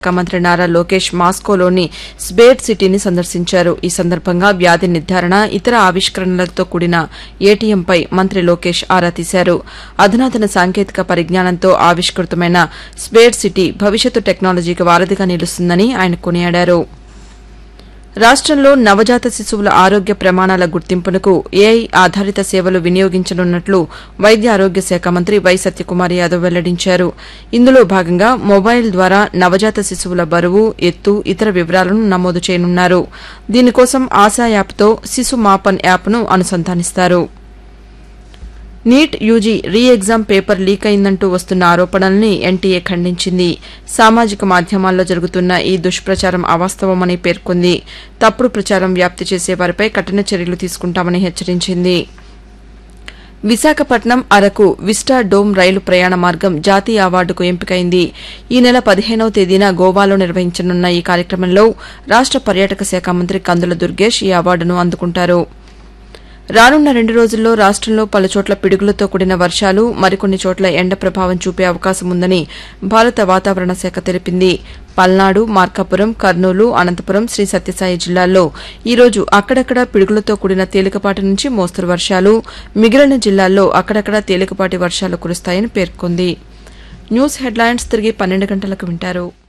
శాఖ మంత్రి నారా లోకేష్ మాస్కోలోని స్బేట్ సిటీని సందర్శించారు ఈ సందర్భంగా వ్యాధి నిర్ధారణ ఇతర ఆవిష్కరణలతో కూడిన ఏటీఎంపై మంత్రి లోకేష్ ఆరా తీశారు అధునాతన సాంకేతిక పరిజ్ఞానంతో ఆవిష్కృతమైన స్బేట్ సిటీ భవిష్యత్తు టెక్నాలజీకి వారధిగా నిలుస్తుందని ఆయన కొనియాడారు రాష్టంలో నవజాత శిశువుల ఆరోగ్య ప్రమాణాల గుర్తింపునకు ఏఐ ఆధారిత సేవలు వినియోగించనున్నట్లు వైద్య ఆరోగ్య శాఖ మంత్రి వై సత్యకుమార్ యాదవ్ వెల్లడించారు ఇందులో భాగంగా మొబైల్ ద్వారా నవజాత శిశువుల బరువు ఎత్తు ఇతర వివరాలను నమోదు చేయనున్నారు దీనికోసం ఆశా యాప్తో శిశు మాపన్ యాప్ను అనుసంధానిస్తారు NEET UG re exam paper leak అయిందంటూ వస్తున్న ఆరోపణల్ని ఎన్టీఏ ఖండించింది సామాజిక మాధ్యమాల్లో జరుగుతున్న ఈ దుష్ప్రచారం అవాస్తవమని పేర్కొంది తప్పుడు ప్రచారం వ్యాప్తి చేసే వారిపై కఠిన చర్యలు తీసుకుంటామని హెచ్చరించింది విశాఖపట్నం అరకు విస్టా డోమ్ రైలు ప్రయాణ మార్గం జాతీయ అవార్డుకు ఎంపికైంది ఈ నెల పదిహేనవ తేదీన గోవాలో నిర్వహించనున్న ఈ కార్యక్రమంలో రాష్ట పర్యాటక శాఖ మంత్రి కందుల దుర్గేష్ ఈ అవార్డును అందుకుంటారు రానున్న రెండు రోజుల్లో రాష్టంలో పలుచోట్ల పిడుగులతో కూడిన వర్షాలు మరికొన్ని చోట్ల ఎండ ప్రభావం చూపే అవకాశం ఉందని భారత వాతావరణ శాఖ తెలిపింది పల్నాడు మార్కాపురం కర్నూలు అనంతపురం శ్రీ సత్యసాయి జిల్లాల్లో ఈ రోజు అక్కడక్కడ పిడుగులతో కూడిన తేలికపాటి నుంచి మోస్తరు వర్షాలు మిగిలిన జిల్లాల్లో అక్కడక్కడ తేలికపాటి వర్షాలు కురుస్తాయని పేర్కొంది న్యూస్ హెడ్లైన్స్ తిరిగి పన్నెండు గంటలకు వింటారు